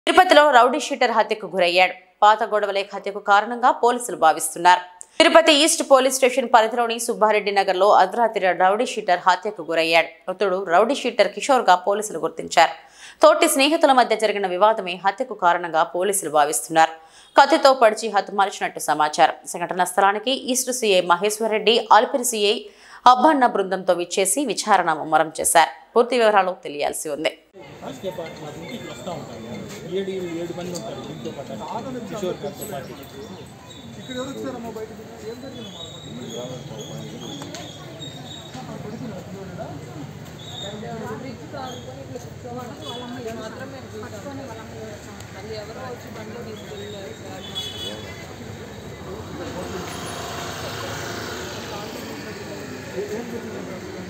తిరుపతిలో rowdy sheeter హత్యకు గురయ్యాడు పాత గొడవలే హత్యకు కారణంగా పోలీసులు భావిస్తున్నారు తిరుపతి ఈస్ట్ పోలీస్ స్టేషన్ పరిధిలోని సుబ్బారెడ్డి నగర్ లో అర్ధరాత్రి రౌడీ షీటర్ హత్యకు గురయ్యాడు మృతుడు రౌడీ షీటర్ కిషోర్ గా పోలీసులు గుర్తించారు తోటి స్నేహితుల మధ్య జరిగిన వివాదమే హత్యకు కారణంగా పోలీసులు భావిస్తున్నారు కత్తితో పడిచి హతమార్చినట్టు సమాచారం సంఘటన స్థలానికి east CI Maheshwar Reddy Alpiri CI Abbanna బృందంతో విచ్చేసి విచారణ ముమ్మరం చేశారు పూర్తి వివరాలు తెలియాల్సి ఉంది రాజకీయ పార్టీ మా ఇంటికి వస్తూ ఉంటాను ఏడు ఏడు మంది ఉంటారు దీంతో పాటు కిషోర్ గారితో పాటు అది ఎవరో వచ్చి బండిలో తీసుకెళ్ళారు సార్ ఏం జరిగింది